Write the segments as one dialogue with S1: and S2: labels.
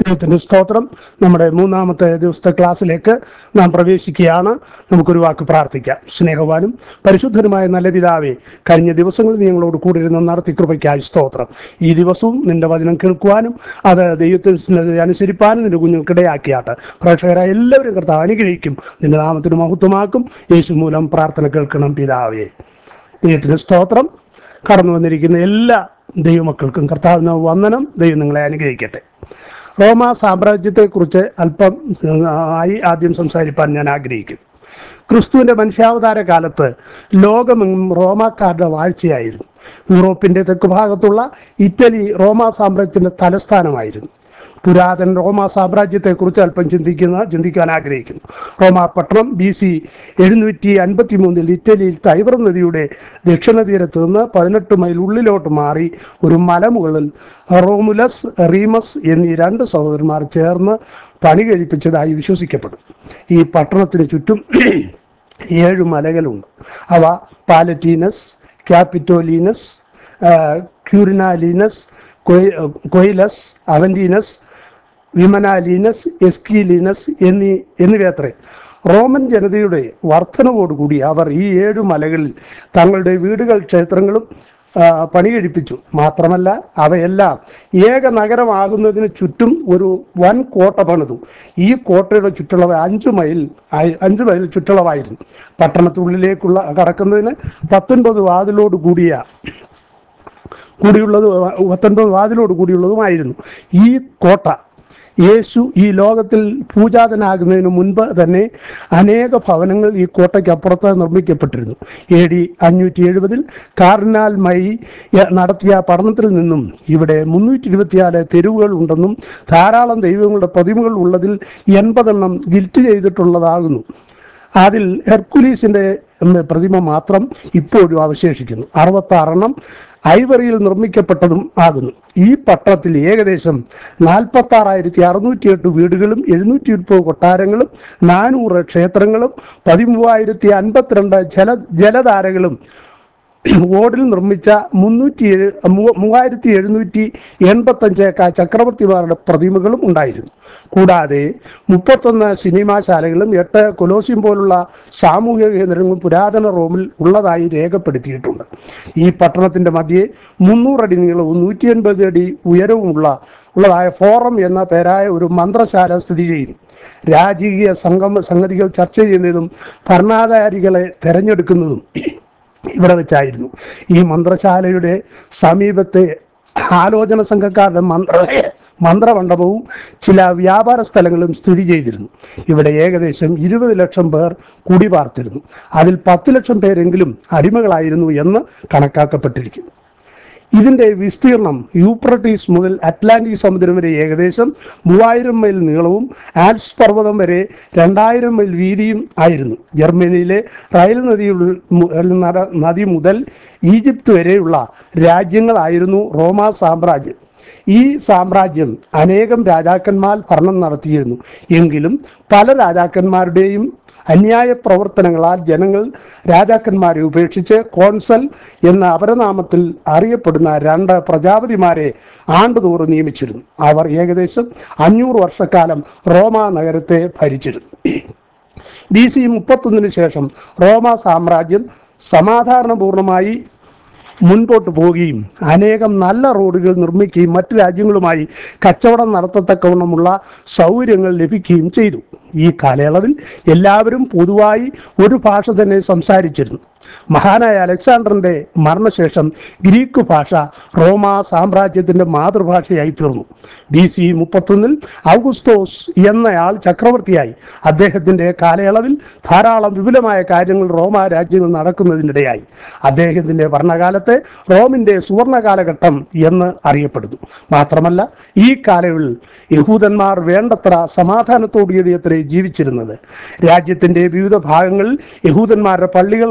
S1: ദൈവത്തിന്റെ സ്തോത്രം നമ്മുടെ മൂന്നാമത്തെ ദിവസത്തെ ക്ലാസ്സിലേക്ക് നാം പ്രവേശിക്കുകയാണ് നമുക്കൊരു വാക്ക് പ്രാർത്ഥിക്കാം സ്നേഹവാനും പരിശുദ്ധനുമായ നല്ല പിതാവേ കഴിഞ്ഞ ദിവസങ്ങളിൽ നീ ഞങ്ങളോട് കൂടി ഇരുന്ന് നടത്തി കൃപയ്ക്കായി സ്തോത്രം ഈ ദിവസവും നിന്റെ വചനം കേൾക്കുവാനും അത് ദൈവത്തിന് അനുസരിപ്പാനും നിന്റെ കുഞ്ഞുങ്ങൾക്കിടയാക്കിയാട്ട് പ്രേക്ഷകരായ എല്ലാവരും കർത്താവ് അനുഗ്രഹിക്കും നിന്റെ നാമത്തിന് മഹത്വമാക്കും യേശു മൂലം പ്രാർത്ഥന കേൾക്കണം പിതാവേ ദൈവത്തിന് സ്തോത്രം കടന്നു വന്നിരിക്കുന്ന എല്ലാ ദൈവമക്കൾക്കും കർത്താവിന് വന്ദനം ദൈവം നിങ്ങളെ അനുഗ്രഹിക്കട്ടെ റോമ സാമ്രാജ്യത്തെക്കുറിച്ച് അല്പം ആയി ആദ്യം സംസാരിപ്പാൻ ഞാൻ ആഗ്രഹിക്കും ക്രിസ്തുവിന്റെ മനുഷ്യാവതാര കാലത്ത് ലോകമെങ്ങും റോമാക്കാരുടെ വാഴ്ചയായിരുന്നു യൂറോപ്പിന്റെ തെക്കുഭാഗത്തുള്ള ഇറ്റലി റോമ സാമ്രാജ്യത്തിന്റെ തലസ്ഥാനമായിരുന്നു പുരാതന റോമ സാമ്രാജ്യത്തെക്കുറിച്ച് അല്പം ചിന്തിക്കുന്ന ചിന്തിക്കാൻ ആഗ്രഹിക്കുന്നു റോമ പട്ടണം ബി സി എഴുന്നൂറ്റി അൻപത്തി മൂന്നിൽ ഇറ്റലിയിൽ തൈവർ നദിയുടെ ദക്ഷിണ തീരത്ത് നിന്ന് പതിനെട്ട് മൈൽ ഉള്ളിലോട്ട് മാറി ഒരു മലമുകളിൽ റോമുലസ് റീമസ് എന്നീ രണ്ട് സഹോദരന്മാർ ചേർന്ന് പണി കഴിപ്പിച്ചതായി വിശ്വസിക്കപ്പെടും ഈ പട്ടണത്തിന് ചുറ്റും ഏഴ് മലകളുണ്ട് അവ പാലറ്റീനസ് ക്യാപിറ്റോലീനസ് ക്യൂരിനാലീനസ് കൊയിലസ് അവന്റീനസ് വിമനാലീനസ് എസ്കീലീനസ് എന്നീ എന്നിവയത്രേ റോമൻ ജനതയുടെ വർധനവോടുകൂടി അവർ ഈ ഏഴു മലകളിൽ തങ്ങളുടെ വീടുകൾ ക്ഷേത്രങ്ങളും ആ, പണി കഴിപ്പിച്ചു മാത്രമല്ല അവയെല്ലാം ഏക നഗരമാകുന്നതിന് ചുറ്റും ഒരു വൻ കോട്ട പണിതു ഈ കോട്ടയുടെ ചുറ്റളവ് അഞ്ചു മൈൽ ആയി- അഞ്ചു മൈൽ ചുറ്റളവായിരുന്നു പട്ടണത്തിനുള്ളിലേക്കുള്ള കടക്കുന്നതിന് പത്തൊൻപത് വാതിലോട് കൂടിയ കൂടിയുള്ളത് പത്തൊൻപത് വാതിലോട് കൂടിയുള്ളതുമായിരുന്നു ഈ കോട്ട യേശു ഈ ലോകത്തിൽ പൂജാതനാകുന്നതിന് മുൻപ് തന്നെ അനേക ഭവനങ്ങൾ ഈ കോട്ടയ്ക്ക് അപ്പുറത്ത് നിർമ്മിക്കപ്പെട്ടിരുന്നു എ ഡി അഞ്ഞൂറ്റി എഴുപതിൽ കാർഡിനാൽ മൈ നടത്തിയ പഠനത്തിൽ നിന്നും ഇവിടെ മുന്നൂറ്റി ഇരുപത്തിനാല് തെരുവുകൾ ഉണ്ടെന്നും ധാരാളം ദൈവങ്ങളുടെ പ്രതിമകൾ ഉള്ളതിൽ എൺപതെണ്ണം ഗിൽറ്റ് ചെയ്തിട്ടുള്ളതാകുന്നു അതിൽ ഹെർക്കുലീസിന്റെ ഉം, പ്രതിമ മാത്രം ഇപ്പോഴും അവശേഷിക്കുന്നു അറുപത്താറെണ്ണം ഐവറിയിൽ നിർമ്മിക്കപ്പെട്ടതും ആകുന്നു ഈ പട്ടണത്തിൽ ഏകദേശം നാൽപ്പത്തി ആറായിരത്തി അറുന്നൂറ്റി എട്ട് വീടുകളും എഴുന്നൂറ്റി മുപ്പത് കൊട്ടാരങ്ങളും നാനൂറ് ക്ഷേത്രങ്ങളും പതിമൂവായിരത്തി അൻപത്തിരണ്ട് ജല ജലധാരകളും ഓടിൽ നിർമ്മിച്ച മുന്നൂറ്റി ഏഴ് മൂ- മൂവായിരത്തി എഴുന്നൂറ്റി എൺപത്തഞ്ച് ക- ചക്രവർത്തിമാരുടെ പ്രതിമകളും ഉണ്ടായിരുന്നു കൂടാതെ മുപ്പത്തൊന്ന് സിനിമാശാലകളും എട്ട് കൊലോസിയം പോലുള്ള സാമൂഹിക കേന്ദ്രങ്ങളും പുരാതന റോമിൽ ഉള്ളതായി രേഖപ്പെടുത്തിയിട്ടുണ്ട് ഈ പട്ടണത്തിന്റെ മധ്യേ മുന്നൂറടി നീളവും നൂറ്റി എൺപത് അടി ഉയരവുമുള്ള ഉള്ളതായ ഫോറം എന്ന പേരായ ഒരു മന്ത്രശാല സ്ഥിതി ചെയ്യുന്നു രാജകീയ സംഗമ സംഗതികൾ ചർച്ച ചെയ്യുന്നതും ഭരണാധികാരികളെ തെരഞ്ഞെടുക്കുന്നതും ഇവിടെ വെച്ചായിരുന്നു ഈ മന്ത്രശാലയുടെ സമീപത്തെ ആലോചന സംഘക്കാരുടെ മന്ത്ര മന്ത്രമണ്ഡപവും ചില വ്യാപാര സ്ഥലങ്ങളും സ്ഥിതി ചെയ്തിരുന്നു ഇവിടെ ഏകദേശം ഇരുപത് ലക്ഷം പേർ കുടിപാർത്തിരുന്നു അതിൽ പത്ത് ലക്ഷം പേരെങ്കിലും അടിമകളായിരുന്നു എന്ന് കണക്കാക്കപ്പെട്ടിരിക്കുന്നു ഇതിന്റെ വിസ്തീർണം യൂപ്രട്ടീസ് മുതൽ അറ്റ്ലാന്റിക് സമുദ്രം വരെ ഏകദേശം മൂവായിരം മൈൽ നീളവും ആൽപ്സ് പർവ്വതം വരെ രണ്ടായിരം മൈൽ വീതിയും ആയിരുന്നു ജർമ്മനിയിലെ റൈൽ നദിയുടെ മു- നട- നദി മുതൽ ഈജിപ്ത് വരെയുള്ള രാജ്യങ്ങളായിരുന്നു റോമാ സാമ്രാജ്യം ഈ സാമ്രാജ്യം അനേകം രാജാക്കന്മാർ ഭരണം നടത്തിയിരുന്നു എങ്കിലും പല രാജാക്കന്മാരുടെയും അന്യായ പ്രവർത്തനങ്ങളാൽ ജനങ്ങൾ രാജാക്കന്മാരെ ഉപേക്ഷിച്ച് കോൺസൽ എന്ന അപരനാമത്തിൽ അറിയപ്പെടുന്ന രണ്ട് പ്രജാപതിമാരെ ആണ്ടുതോറും നിയമിച്ചിരുന്നു അവർ ഏകദേശം അഞ്ഞൂറ് വർഷക്കാലം റോമ നഗരത്തെ ഭരിച്ചിരുന്നു ബി സി മുപ്പത്തൊന്നിന് ശേഷം റോമ സാമ്രാജ്യം സമാധാനപൂർണമായി മുൻപോട്ട് പോവുകയും അനേകം നല്ല റോഡുകൾ നിർമ്മിക്കുകയും മറ്റു രാജ്യങ്ങളുമായി കച്ചവടം നടത്തത്തക്കവണ്ണമുള്ള സൗകര്യങ്ങൾ ലഭിക്കുകയും ചെയ്തു ഈ കാലയളവിൽ എല്ലാവരും പൊതുവായി ഒരു ഭാഷ തന്നെ സംസാരിച്ചിരുന്നു മഹാനായ അലക്സാണ്ടറിന്റെ മരണശേഷം ഗ്രീക്ക് ഭാഷ റോമ സാമ്രാജ്യത്തിന്റെ മാതൃഭാഷയായി തീർന്നു ബി സി മുപ്പത്തൊന്നിൽ ഔഗുസ്തോസ് എന്നയാൾ ചക്രവർത്തിയായി അദ്ദേഹത്തിന്റെ കാലയളവിൽ ധാരാളം വിപുലമായ കാര്യങ്ങൾ റോമ രാജ്യങ്ങൾ നടക്കുന്നതിനിടയായി അദ്ദേഹത്തിന്റെ ഭരണകാലത്തെ റോമിന്റെ സുവർണ കാലഘട്ടം എന്ന് അറിയപ്പെടുന്നു മാത്രമല്ല ഈ കാലയളവിൽ യഹൂദന്മാർ വേണ്ടത്ര സമാധാനത്തോടുകൂടി അത്രേ ജീവിച്ചിരുന്നത് രാജ്യത്തിന്റെ വിവിധ ഭാഗങ്ങളിൽ യഹൂദന്മാരുടെ പള്ളികൾ അഥവാ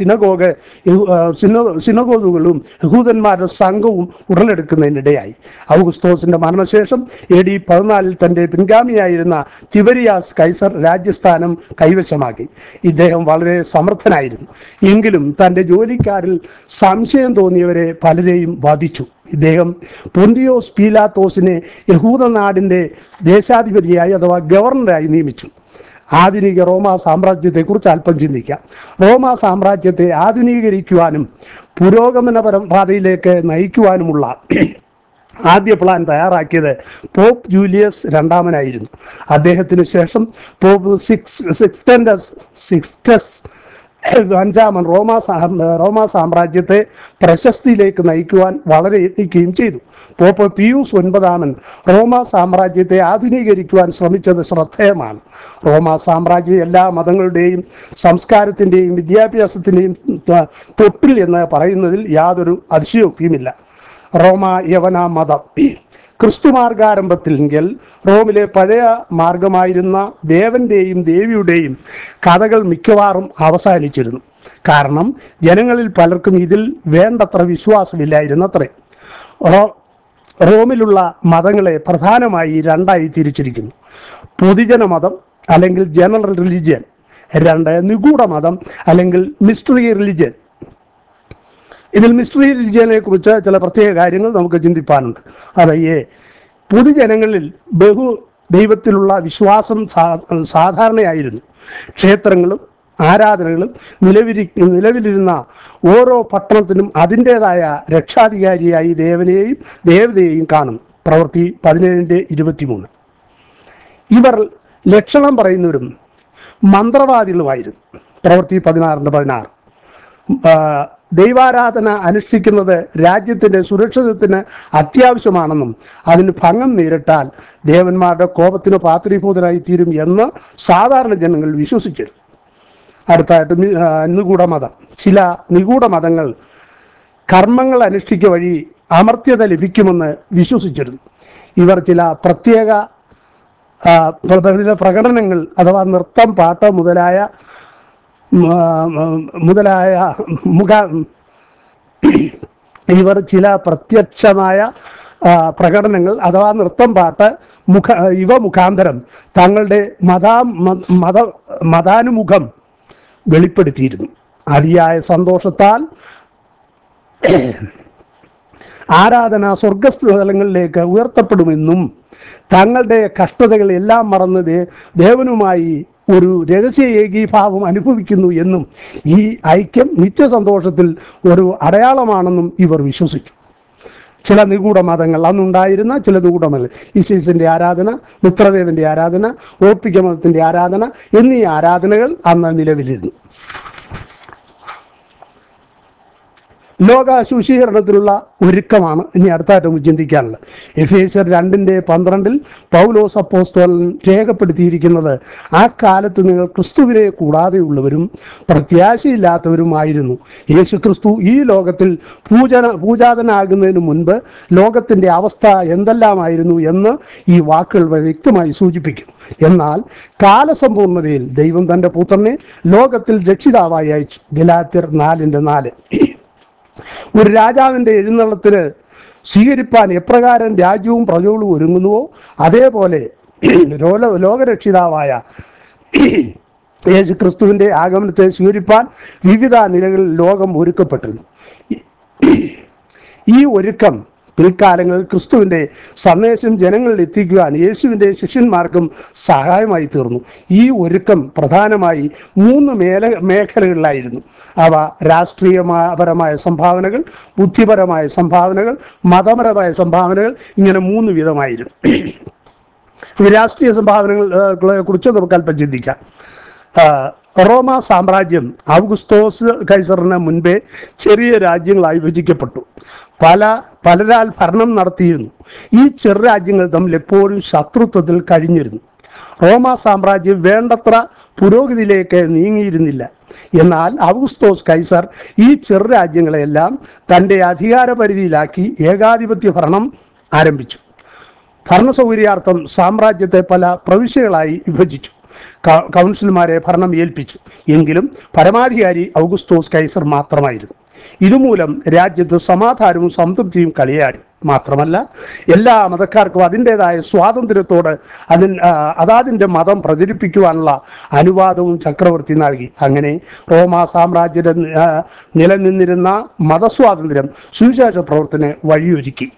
S1: സിനഗോഗ് യഹൂ- ആ, സിനോ സിനഗോഗുകളും യഹൂദന്മാരുടെ സംഘവും ഉടലെടുക്കുന്നതിനിടയായി ഔഗുസ്തോസിന്റെ മരണശേഷം എ ഡി പതിനാലിൽ തന്റെ പിൻഗാമിയായിരുന്ന തിബരിയാസ് കൈസർ രാജ്യസ്ഥാനം കൈവശമാക്കി ഇദ്ദേഹം വളരെ സമർത്ഥനായിരുന്നു എങ്കിലും തന്റെ ജോലിക്കാരിൽ സംശയം തോന്നിയവരെ പലരെയും വധിച്ചു ഇദ്ദേഹം പൊന്തിയോസ് പീലാത്തോസിനെ യഹൂദ നാടിന്റെ ദേശാധിപതിയായി അഥവാ ഗവർണറായി നിയമിച്ചു ആധുനിക റോമാ സാമ്രാജ്യത്തെക്കുറിച്ച് അല്പം ചിന്തിക്കാം റോമാ സാമ്രാജ്യത്തെ ആധുനീകരിക്കുവാനും പുരോഗമനപരം പാതയിലേക്ക് നയിക്കുവാനുമുള്ള ആദ്യ പ്ലാൻ തയ്യാറാക്കിയത് പോപ്പ് ജൂലിയസ് രണ്ടാമനായിരുന്നു അദ്ദേഹത്തിന് ശേഷം പോപ്പ് സിക്സ് സിക്സ്റ്റൻഡസ് സിക്സ്റ്റസ് അഞ്ചാമൻ റോമാ സാ- റോമാ സാമ്രാജ്യത്തെ പ്രശസ്തിയിലേക്ക് നയിക്കുവാൻ വളരെ യത്നിക്കുകയും ചെയ്തു പോപ്പ് പിയൂസ് ഒൻപതാമൻ റോമാ സാമ്രാജ്യത്തെ ആധുനീകരിക്കുവാൻ ശ്രമിച്ചത് ശ്രദ്ധേയമാണ് റോമാ സാമ്രാജ്യം എല്ലാ മതങ്ങളുടെയും സംസ്കാരത്തിൻ്റെയും വിദ്യാഭ്യാസത്തിൻ്റെയും ത- തൊട്ടിൽ എന്ന് പറയുന്നതിൽ യാതൊരു അതിശയോക്തിയുമില്ല റോമ യവന മതം ക്രിസ്തു മാർഗാരംഭത്തിലെങ്കിൽ റോമിലെ പഴയ മാർഗമായിരുന്ന ദേവന്റെയും ദേവിയുടെയും കഥകൾ മിക്കവാറും അവസാനിച്ചിരുന്നു കാരണം ജനങ്ങളിൽ പലർക്കും ഇതിൽ വേണ്ടത്ര വിശ്വാസമില്ലായിരുന്നത്രേ റോ റോമിലുള്ള മതങ്ങളെ പ്രധാനമായി രണ്ടായി തിരിച്ചിരിക്കുന്നു പൊതുജന മതം അല്ലെങ്കിൽ ജനറൽ റിലിജിയൻ രണ്ട് നിഗൂഢ മതം അല്ലെങ്കിൽ മിസ്റ്ററി റിലിജിയൻ ഇതിൽ മിസ്റ്ററി റിലിജിയനെ കുറിച്ച് ചില പ്രത്യേക കാര്യങ്ങൾ നമുക്ക് ചിന്തിപ്പാനുണ്ട് അവയെ പൊതുജനങ്ങളിൽ ബഹു ദൈവത്തിലുള്ള വിശ്വാസം സാ- സാധാരണയായിരുന്നു ക്ഷേത്രങ്ങളും ആരാധനകളും നിലവിരി നിലവിലിരുന്ന ഓരോ പട്ടണത്തിനും അതിൻ്റെതായ രക്ഷാധികാരിയായി ദേവനെയും ദേവതയെയും കാണുന്നു പ്രവൃത്തി പതിനേഴിൻ്റെ ഇരുപത്തിമൂന്ന് ഇവർ ലക്ഷണം പറയുന്നവരും മന്ത്രവാദികളുമായിരുന്നു പ്രവൃത്തി പതിനാറിൻ്റെ പതിനാറ് ആ, ദൈവാരാധന അനുഷ്ഠിക്കുന്നത് രാജ്യത്തിന്റെ സുരക്ഷിതത്തിന് അത്യാവശ്യമാണെന്നും അതിന് ഭംഗം നേരിട്ടാൽ ദേവന്മാരുടെ കോപത്തിന് പാത്രീഭൂതരായി തീരും എന്ന് സാധാരണ ജനങ്ങൾ വിശ്വസിച്ചിരുന്നു അടുത്തായിട്ട് മി- ആ, നിഗൂഢ മതം ചില നിഗൂഢ മതങ്ങൾ കർമ്മങ്ങൾ അനുഷ്ഠിക്കുക വഴി അമർത്യത ലഭിക്കുമെന്ന് വിശ്വസിച്ചിരുന്നു ഇവർ ചില പ്രത്യേക ആ, പ്ര- പ്ര- പ്രകടനങ്ങൾ അഥവാ നൃത്തം പാട്ട് മുതലായ ഉം, ആ, ഉം, മുതലായ മുഖ ഇവർ ചില പ്രത്യക്ഷമായ ആ, പ്രകടനങ്ങൾ അഥവാ നൃത്തം പാട്ട് മുഖ ഇവ മുഖാന്തരം തങ്ങളുടെ മതാ മ- മത മതാനുമുഖം വെളിപ്പെടുത്തിയിരുന്നു അതിയായ സന്തോഷത്താൽ ആരാധന സ്വർഗസ്ഥലങ്ങളിലേക്ക് ഉയർത്തപ്പെടുമെന്നും തങ്ങളുടെ കഷ്ടതകൾ എല്ലാം മറന്ന് ദേ- ദേവനുമായി ഒരു രഹസ്യ ഏകീഭാവം അനുഭവിക്കുന്നു എന്നും ഈ ഐക്യം നിത്യസന്തോഷത്തിൽ ഒരു അടയാളമാണെന്നും ഇവർ വിശ്വസിച്ചു ചില നിഗൂഢ മതങ്ങൾ അന്നുണ്ടായിരുന്ന ചില നിഗൂഢ മതങ്ങൾ ഇസീസിന്റെ ആരാധന മിത്രദേവന്റെ ആരാധന ഓപ്പിക്ക മതത്തിന്റെ ആരാധന എന്നീ ആരാധനകൾ അന്ന് നിലവിലിരുന്നു ലോക ശുചീകരണത്തിനുള്ള ഒരുക്കമാണ് ഇനി അടുത്തായിട്ട് നമുക്ക് ചിന്തിക്കാനുള്ളത് എഫേസർ രണ്ടിൻ്റെ പന്ത്രണ്ടിൽ പൗലോസ് അപ്പോസ്തോലൻ രേഖപ്പെടുത്തിയിരിക്കുന്നത് ആ കാലത്ത് നിങ്ങൾ ക്രിസ്തുവിനെ കൂടാതെയുള്ളവരും പ്രത്യാശയില്ലാത്തവരുമായിരുന്നു യേശു ക്രിസ്തു ഈ ലോകത്തിൽ പൂജന പൂജാതനാകുന്നതിന് മുൻപ് ലോകത്തിൻ്റെ അവസ്ഥ എന്തെല്ലാമായിരുന്നു എന്ന് ഈ വാക്കുകൾ വ്യക്തമായി സൂചിപ്പിക്കും എന്നാൽ കാലസമ്പൂർണതയിൽ ദൈവം തൻ്റെ പുത്രനെ ലോകത്തിൽ രക്ഷിതാവായി അയച്ചു ഗലാത്യർ നാലിൻ്റെ നാല് ഒരു രാജാവിൻ്റെ എഴുന്നള്ളത്തിന് സ്വീകരിപ്പാൻ എപ്രകാരം രാജ്യവും പ്രജകളും ഒരുങ്ങുന്നുവോ അതേപോലെ ലോക ലോകരക്ഷിതാവായ യേശു ക്രിസ്തുവിൻ്റെ ആഗമനത്തെ സ്വീകരിപ്പാൻ വിവിധ നിലകളിൽ ലോകം ഒരുക്കപ്പെട്ടിരുന്നു ഈ ഒരുക്കം പിൽക്കാലങ്ങളിൽ ക്രിസ്തുവിൻ്റെ സന്ദേശം ജനങ്ങളിൽ എത്തിക്കുവാൻ യേശുവിൻ്റെ ശിഷ്യന്മാർക്കും സഹായമായി തീർന്നു ഈ ഒരുക്കം പ്രധാനമായി മൂന്ന് മേല മേഖലകളിലായിരുന്നു അവ രാഷ്ട്രീയപരമായ സംഭാവനകൾ ബുദ്ധിപരമായ സംഭാവനകൾ മതപരമായ സംഭാവനകൾ ഇങ്ങനെ മൂന്ന് വിധമായിരുന്നു ഈ രാഷ്ട്രീയ സംഭാവനകളെ കുറിച്ച് നമുക്ക് അല്പം ചിന്തിക്കാം ആ, റോമ സാമ്രാജ്യം ഔഗുസ്തോസ് കൈസറിന് മുൻപേ ചെറിയ രാജ്യങ്ങളായി വിഭജിക്കപ്പെട്ടു പല പലരാൽ ഭരണം നടത്തിയിരുന്നു ഈ ചെറു രാജ്യങ്ങൾ തമ്മിൽ എപ്പോഴും ശത്രുത്വത്തിൽ കഴിഞ്ഞിരുന്നു റോമ സാമ്രാജ്യം വേണ്ടത്ര പുരോഗതിയിലേക്ക് നീങ്ങിയിരുന്നില്ല എന്നാൽ ഔഗുസ്തോസ് കൈസർ ഈ ചെറു രാജ്യങ്ങളെല്ലാം തൻ്റെ അധികാര പരിധിയിലാക്കി ഏകാധിപത്യ ഭരണം ആരംഭിച്ചു ഭരണസൗകര്യാർത്ഥം സാമ്രാജ്യത്തെ പല പ്രവിശ്യകളായി വിഭജിച്ചു ക- കൗൺസിലർമാരെ ഭരണം ഏൽപ്പിച്ചു എങ്കിലും പരമാധികാരി ഔഗുസ്തോസ് കൈസർ മാത്രമായിരുന്നു ഇതുമൂലം രാജ്യത്ത് സമാധാനവും സംതൃപ്തിയും കളിയാടി മാത്രമല്ല എല്ലാ മതക്കാർക്കും അതിൻ്റെതായ സ്വാതന്ത്ര്യത്തോട് അതിൻ ആ, അതാതിൻ്റെ മതം പ്രചരിപ്പിക്കുവാനുള്ള അനുവാദവും ചക്രവർത്തി നൽകി അങ്ങനെ റോമാ സാമ്രാജ്യത്തെ ആ, നിലനിന്നിരുന്ന മതസ്വാതന്ത്ര്യം സുവിശേഷ പ്രവർത്തന വഴിയൊരുക്കി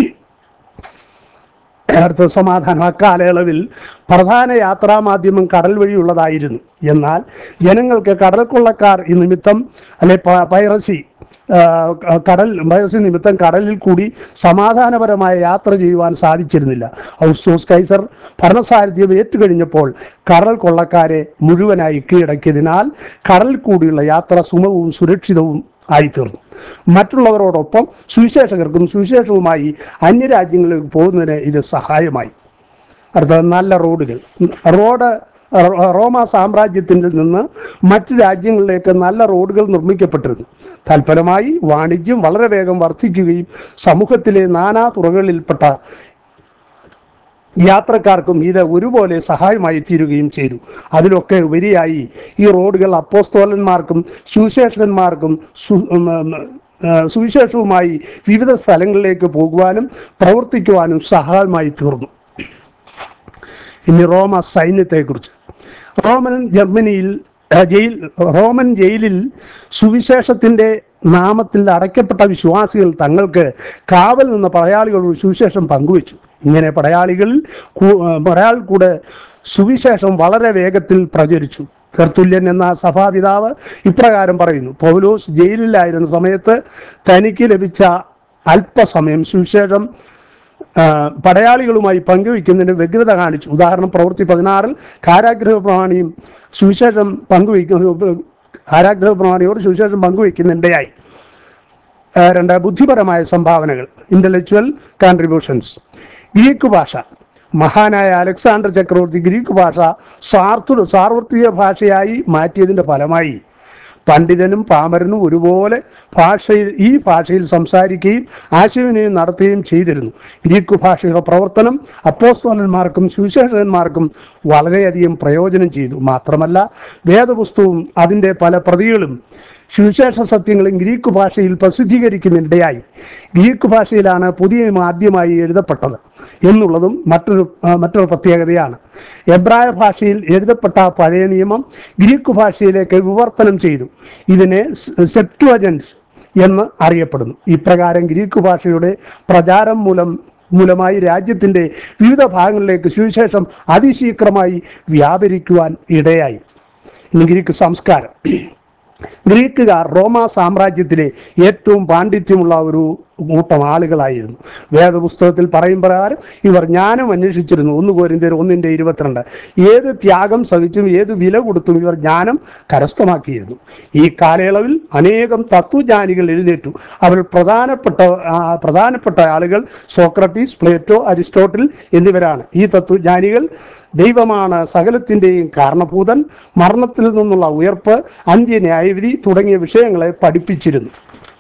S1: അടുത്ത സമാധാനം അക്കാലയളവിൽ പ്രധാന യാത്രാമാധ്യമം കടൽ വഴിയുള്ളതായിരുന്നു എന്നാൽ ജനങ്ങൾക്ക് കടൽ കൊള്ളക്കാർ ഈ നിമിത്തം അല്ലെ പ- പൈറസി ആ, കടൽ പൈറസി നിമിത്തം കടലിൽ കൂടി സമാധാനപരമായ യാത്ര ചെയ്യുവാൻ സാധിച്ചിരുന്നില്ല ഔസ്തോസ് കൈസർ ഭരണസാരഥ്യം ഏറ്റുകഴിഞ്ഞപ്പോൾ കടൽ കൊള്ളക്കാരെ മുഴുവനായി കീഴടക്കിയതിനാൽ കടലിൽ കൂടിയുള്ള യാത്ര സുഗമവും സുരക്ഷിതവും ആയിത്തീർന്നു മറ്റുള്ളവരോടൊപ്പം സുവിശേഷകർക്കും സുവിശേഷവുമായി അന്യരാജ്യങ്ങളിലേക്ക് പോകുന്നതിന് ഇത് സഹായമായി അടുത്തത് നല്ല റോഡുകൾ റോഡ് റോ- റോമ സാമ്രാജ്യത്തിൽ നിന്ന് മറ്റു രാജ്യങ്ങളിലേക്ക് നല്ല റോഡുകൾ നിർമ്മിക്കപ്പെട്ടിരുന്നു തൽഫലമായി വാണിജ്യം വളരെ വേഗം വർദ്ധിക്കുകയും സമൂഹത്തിലെ നാനാ തുറകളിൽപ്പെട്ട യാത്രക്കാർക്കും ഇത് ഒരുപോലെ സഹായമായി തീരുകയും ചെയ്തു അതിലൊക്കെ ഉപരിയായി ഈ റോഡുകൾ അപ്പോസ്തോലന്മാർക്കും സുവിശേഷകന്മാർക്കും സു- ഉം, ഉം, ആ, സുവിശേഷവുമായി വിവിധ സ്ഥലങ്ങളിലേക്ക് പോകുവാനും പ്രവർത്തിക്കുവാനും സഹായമായി തീർന്നു ഇനി റോമ സൈന്യത്തെക്കുറിച്ച് റോമൻ ജർമ്മനിയിൽ ആ, ജയിൽ റോമൻ ജയിലിൽ സുവിശേഷത്തിൻ്റെ നാമത്തിൽ അടയ്ക്കപ്പെട്ട വിശ്വാസികൾ തങ്ങൾക്ക് കാവൽ നിന്ന പടയാളികളോട് സുവിശേഷം പങ്കുവച്ചു ഇങ്ങനെ പടയാളികളിൽ കൂ- ആ, പടയാൾ കൂടെ സുവിശേഷം വളരെ വേഗത്തിൽ പ്രചരിച്ചു തെർത്തുല്യൻ എന്ന സഭാപിതാവ് ഇപ്രകാരം പറയുന്നു പൗലോസ് ജയിലിലായിരുന്ന സമയത്ത് തനിക്ക് ലഭിച്ച അല്പസമയം സുവിശേഷം ആ, പടയാളികളുമായി പങ്കുവയ്ക്കുന്നതിന് വ്യഗ്രത കാണിച്ചു ഉദാഹരണം പ്രവൃത്തി പതിനാറിൽ കാരാഗ്രഹ പ്രമാണിയും സുവിശേഷം പങ്കുവയ്ക്കുന്ന കാരാഗ്രഹ പ്രമാണിയോട് സുവിശേഷം പങ്കുവയ്ക്കുന്നിടയായി ആ, രണ്ട് ബുദ്ധിപരമായ സംഭാവനകൾ ഇന്റലക്ച്വൽ കോൺട്രിബ്യൂഷൻസ് ഗ്രീക്ക് ഭാഷ മഹാനായ അലക്സാണ്ടർ ചക്രവർത്തി ഗ്രീക്ക് ഭാഷ സാർത്തു സാർവത്രിക ഭാഷയായി മാറ്റിയതിൻ്റെ ഫലമായി പണ്ഡിതനും പാമരനും ഒരുപോലെ ഭാഷയിൽ ഈ ഭാഷയിൽ സംസാരിക്കുകയും ആശയവിനിമയം നടത്തുകയും ചെയ്തിരുന്നു ഗ്രീക്ക് ഭാഷയുടെ പ്രവർത്തനം അപ്പോസ്തോലന്മാർക്കും സുവിശേഷകന്മാർക്കും വളരെയധികം പ്രയോജനം ചെയ്തു മാത്രമല്ല വേദപുസ്തകവും അതിൻ്റെ പല പ്രതികളും സുവിശേഷ സത്യങ്ങളും ഗ്രീക്ക് ഭാഷയിൽ പ്രസിദ്ധീകരിക്കുന്നിടയായി ഗ്രീക്ക് ഭാഷയിലാണ് പുതിയ നിയമം ആദ്യമായി എഴുതപ്പെട്ടത് എന്നുള്ളതും മറ്റൊരു ആ, മറ്റൊരു പ്രത്യേകതയാണ് എബ്രായ ഭാഷയിൽ എഴുതപ്പെട്ട പഴയ നിയമം ഗ്രീക്ക് ഭാഷയിലേക്ക് വിവർത്തനം ചെയ്തു ഇതിനെ സെപ്റ്റുവജൻസ് എന്ന് അറിയപ്പെടുന്നു ഇപ്രകാരം ഗ്രീക്ക് ഭാഷയുടെ പ്രചാരം മൂലം മൂലമായി രാജ്യത്തിൻ്റെ വിവിധ ഭാഗങ്ങളിലേക്ക് സുവിശേഷം അതിശീഘ്രമായി വ്യാപരിക്കുവാൻ ഇടയായി ഇനി ഗ്രീക്ക് സംസ്കാരം ഗ്രീക്കുകാർ റോമ സാമ്രാജ്യത്തിലെ ഏറ്റവും പാണ്ഡിത്യമുള്ള ഒരു കൂട്ടം ആളുകളായിരുന്നു വേദപുസ്തകത്തിൽ പറയും പ്രകാരം ഇവർ ജ്ഞാനം അന്വേഷിച്ചിരുന്നു ഒന്ന് കോരിന്തേർ ഒന്നിൻ്റെ ഇരുപത്തിരണ്ട് ഏത് ത്യാഗം സഹിച്ചും ഏത് വില കൊടുത്തും ഇവർ ജ്ഞാനം കരസ്ഥമാക്കിയിരുന്നു ഈ കാലയളവിൽ അനേകം തത്വജ്ഞാനികൾ എഴുന്നേറ്റു അവർ പ്രധാനപ്പെട്ട ആ, പ്രധാനപ്പെട്ട ആളുകൾ സോക്രട്ടീസ് പ്ലേറ്റോ അരിസ്റ്റോട്ടിൽ എന്നിവരാണ് ഈ തത്വജ്ഞാനികൾ ദൈവമാണ് സകലത്തിൻ്റെയും കാരണഭൂതൻ മരണത്തിൽ നിന്നുള്ള ഉയർപ്പ് അന്ത്യ ന്യായവിധി തുടങ്ങിയ വിഷയങ്ങളെ പഠിപ്പിച്ചിരുന്നു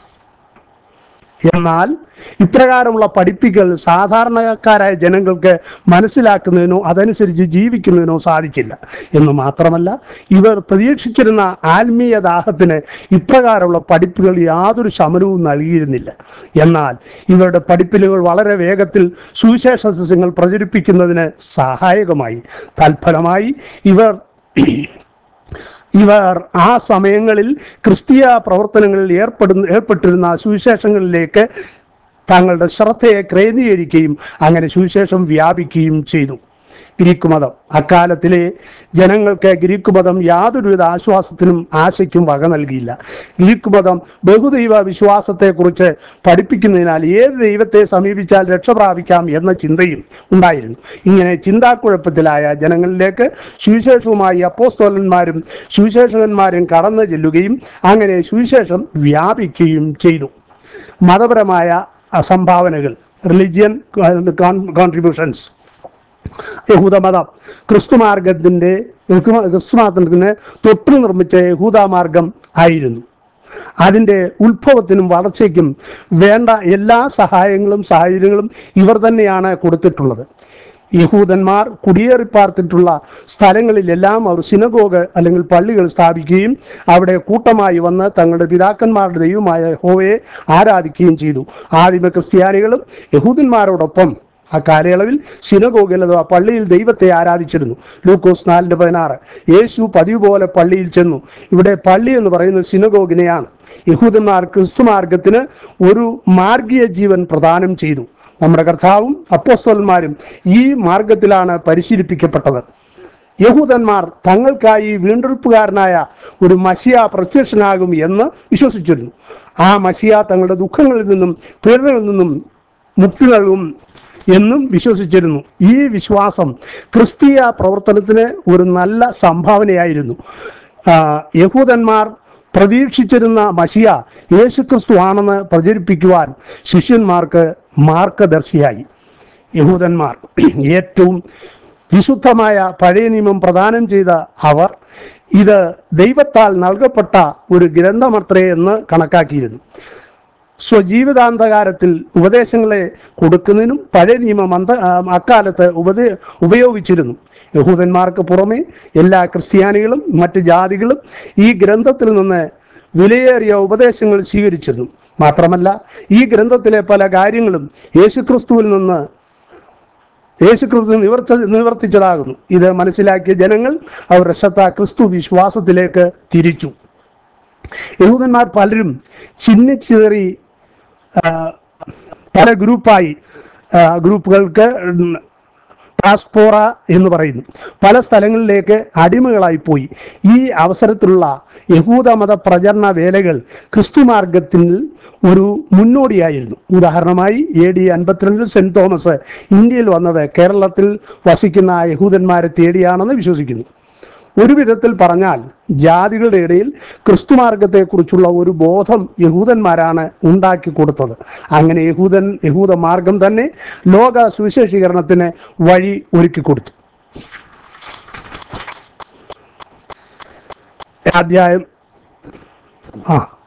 S1: എന്നാൽ ഇപ്രകാരമുള്ള പഠിപ്പിക്കൽ സാധാരണക്കാരായ ജനങ്ങൾക്ക് മനസ്സിലാക്കുന്നതിനോ അതനുസരിച്ച് ജീവിക്കുന്നതിനോ സാധിച്ചില്ല എന്ന് മാത്രമല്ല ഇവർ പ്രതീക്ഷിച്ചിരുന്ന ആത്മീയ ദാഹത്തിന് ഇപ്രകാരമുള്ള പഠിപ്പുകൾ യാതൊരു ശമനവും നൽകിയിരുന്നില്ല എന്നാൽ ഇവരുടെ പഠിപ്പിലുകൾ വളരെ വേഗത്തിൽ സുവിശേഷ സസ്യങ്ങൾ പ്രചരിപ്പിക്കുന്നതിന് സഹായകമായി തൽഫലമായി ഇവർ ഇവർ ആ സമയങ്ങളിൽ ക്രിസ്തീയ പ്രവർത്തനങ്ങളിൽ ഏർപ്പെടുന്ന ഏർപ്പെട്ടിരുന്ന സുവിശേഷങ്ങളിലേക്ക് തങ്ങളുടെ ശ്രദ്ധയെ കേന്ദ്രീകരിക്കുകയും അങ്ങനെ സുവിശേഷം വ്യാപിക്കുകയും ചെയ്തു ഗ്രീക്ക് മതം അക്കാലത്തിലെ ജനങ്ങൾക്ക് ഗ്രീക്ക് മതം യാതൊരുവിധ ആശ്വാസത്തിനും ആശയ്ക്കും വക നൽകിയില്ല ഗ്രീക്ക് മതം ബഹുദൈവ വിശ്വാസത്തെക്കുറിച്ച് പഠിപ്പിക്കുന്നതിനാൽ ഏത് ദൈവത്തെ സമീപിച്ചാൽ രക്ഷ പ്രാപിക്കാം എന്ന ചിന്തയും ഉണ്ടായിരുന്നു ഇങ്ങനെ ചിന്താക്കുഴപ്പത്തിലായ ജനങ്ങളിലേക്ക് സുവിശേഷവുമായി അപ്പോസ്തോലന്മാരും സുവിശേഷകന്മാരും കടന്നു ചെല്ലുകയും അങ്ങനെ സുവിശേഷം വ്യാപിക്കുകയും ചെയ്തു മതപരമായ സംഭാവനകൾ റിലിജിയൻ കോൺട്രിബ്യൂഷൻസ് യഹൂദമതം ക്രിസ്തുമാർഗത്തിൻ്റെ ക്രിസ്തുമാർഗത്തിന് തൊട്ടു നിർമ്മിച്ച യഹൂദമാർഗം ആയിരുന്നു അതിൻ്റെ ഉത്ഭവത്തിനും വളർച്ചയ്ക്കും വേണ്ട എല്ലാ സഹായങ്ങളും സാഹചര്യങ്ങളും ഇവർ തന്നെയാണ് കൊടുത്തിട്ടുള്ളത് യഹൂദന്മാർ കുടിയേറിപ്പാർത്തിട്ടുള്ള സ്ഥലങ്ങളിലെല്ലാം അവർ സിനഗോഗ് അല്ലെങ്കിൽ പള്ളികൾ സ്ഥാപിക്കുകയും അവിടെ കൂട്ടമായി വന്ന് തങ്ങളുടെ പിതാക്കന്മാരുടെ ദൈവമായ ഹോവയെ ആരാധിക്കുകയും ചെയ്തു ആദിമ ക്രിസ്ത്യാനികളും യഹൂദന്മാരോടൊപ്പം ആ കാലയളവിൽ സിനഗോഗിൽ അഥവാ പള്ളിയിൽ ദൈവത്തെ ആരാധിച്ചിരുന്നു ലൂക്കോസ് നാലിന്റെ പതിനാറ് യേശു പതിവ് പോലെ പള്ളിയിൽ ചെന്നു ഇവിടെ പള്ളി എന്ന് പറയുന്നത് സിനഗോഗിനെയാണ് യഹൂദന്മാർ ക്രിസ്തുമാർഗത്തിന് ഒരു മാർഗീയ ജീവൻ പ്രദാനം ചെയ്തു നമ്മുടെ കർത്താവും അപ്പോസ്തലന്മാരും ഈ മാർഗത്തിലാണ് പരിശീലിപ്പിക്കപ്പെട്ടത് യഹൂദന്മാർ തങ്ങൾക്കായി വീണ്ടെടുപ്പുകാരനായ ഒരു മസിയ പ്രത്യക്ഷനാകും എന്ന് വിശ്വസിച്ചിരുന്നു ആ മസിയ തങ്ങളുടെ ദുഃഖങ്ങളിൽ നിന്നും പീഡനങ്ങളിൽ നിന്നും മുക്തി നൽകും എന്നും വിശ്വസിച്ചിരുന്നു ഈ വിശ്വാസം ക്രിസ്തീയ പ്രവർത്തനത്തിന് ഒരു നല്ല സംഭാവനയായിരുന്നു ആ, യഹൂദന്മാർ പ്രതീക്ഷിച്ചിരുന്ന മഷിയ യേശുക്രിസ്തു ആണെന്ന് പ്രചരിപ്പിക്കുവാൻ ശിഷ്യന്മാർക്ക് മാർഗദർശിയായി യഹൂദന്മാർ ഏറ്റവും വിശുദ്ധമായ പഴയ നിയമം പ്രദാനം ചെയ്ത അവർ ഇത് ദൈവത്താൽ നൽകപ്പെട്ട ഒരു ഗ്രന്ഥമത്രേ എന്ന് കണക്കാക്കിയിരുന്നു സ്വജീവിതാന്തകാരത്തിൽ ഉപദേശങ്ങളെ കൊടുക്കുന്നതിനും പഴയ നിയമം അന്ത ആ, അക്കാലത്ത് ഉപദേ ഉപയോഗിച്ചിരുന്നു യഹൂദന്മാർക്ക് പുറമെ എല്ലാ ക്രിസ്ത്യാനികളും മറ്റ് ജാതികളും ഈ ഗ്രന്ഥത്തിൽ നിന്ന് വിലയേറിയ ഉപദേശങ്ങൾ സ്വീകരിച്ചിരുന്നു മാത്രമല്ല ഈ ഗ്രന്ഥത്തിലെ പല കാര്യങ്ങളും യേശുക്രിസ്തുവിൽ നിന്ന് യേശുക്രിസ്തു നിവർത്ത നിവർത്തിച്ചതാകുന്നു ഇത് മനസ്സിലാക്കിയ ജനങ്ങൾ അവരുടെ ശ്രദ്ധ ക്രിസ്തു വിശ്വാസത്തിലേക്ക് തിരിച്ചു യഹൂദന്മാർ പലരും ചിന്നിച്ചിതറി ആ, പല ഗ്രൂപ്പായി ആ, ഗ്രൂപ്പുകൾക്ക് പാസ്പോറ എന്ന് പറയുന്നു പല സ്ഥലങ്ങളിലേക്ക് അടിമകളായി പോയി ഈ അവസരത്തിലുള്ള യഹൂദമത പ്രചരണ വേലകൾ ക്രിസ്തുമാർഗത്തിൽ ഒരു മുന്നോടിയായിരുന്നു ഉദാഹരണമായി എ ഡി അൻപത്തിരണ്ടിൽ സെന്റ് തോമസ് ഇന്ത്യയിൽ വന്നത് കേരളത്തിൽ വസിക്കുന്ന യഹൂദന്മാരെ തേടിയാണെന്ന് വിശ്വസിക്കുന്നു ഒരു വിധത്തിൽ പറഞ്ഞാൽ ജാതികളുടെ ഇടയിൽ ക്രിസ്തുമാർഗത്തെക്കുറിച്ചുള്ള ഒരു ബോധം യഹൂദന്മാരാണ് ഉണ്ടാക്കി കൊടുത്തത് അങ്ങനെ യഹൂദൻ യഹൂദ മാർഗം തന്നെ ലോക സുവിശേഷീകരണത്തിന് വഴി ഒരുക്കി കൊടുത്തു അധ്യായം ആ